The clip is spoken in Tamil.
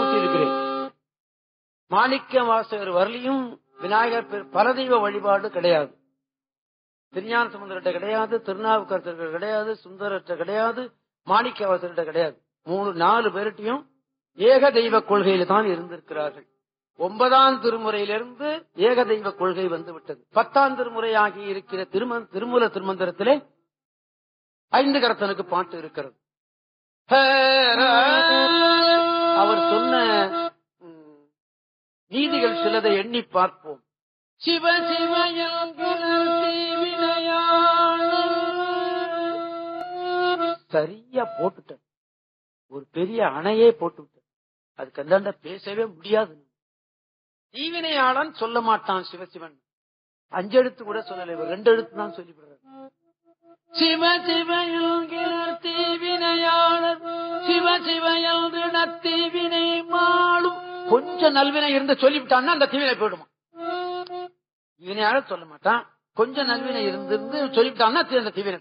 கூட்டியிருக்கிறேன் மாணிக்க வாசகர் வரலியும் விநாயகர் பெரு- பரதெய்வ வழிபாடு கிடையாது திருஞான சமுந்தர்கிட்ட கிடையாது திருநாவுக்கரசர்கிட்ட கிடையாது சுந்தரர்கிட்ட கிடையாது மாணிக்க வாசகர்கிட்ட கிடையாது மூணு நாலு பேர்கிட்டையும் ஏக தெய்வ கொள்கையில தான் இருந்திருக்கிறார்கள் ஒன்பதாம் திருமுறையிலிருந்து ஏக தெய்வ கொள்கை வந்து விட்டது பத்தாம் திருமுறையாகி இருக்கிற திரும திருமூல திருமந்திரத்திலே ஐந்து கரத்தனுக்கு பாட்டு இருக்கிறது அவர் சொன்ன ம், நீதிகள் சிலதை எண்ணி பார்ப்போம் சிவ சரியா போட்டுட்டேன் ஒரு பெரிய அணையே போட்டு விட்டேன் அதுக்கு அந்தாண்ட பேசவே முடியாது தீவினையாளன் சொல்ல மாட்டான் சிவசிவன் அஞ்சு எழுத்து கூட சொல்லல இவர் ரெண்டு எழுத்து தான் சொல்லிவிடுறாரு சிவ சிவயல்கிற தீவினையாளர் சிவ சிவயல் தீவினை மாளும் கொஞ்சம் நல்வினை இருந்து சொல்லிவிட்டான்னா அந்த தீவினை போயிடுமா தீவினையாளர் சொல்ல மாட்டான் கொஞ்சம் நல்வினை இருந்து சொல்லிவிட்டான்னா அந்த தீவினை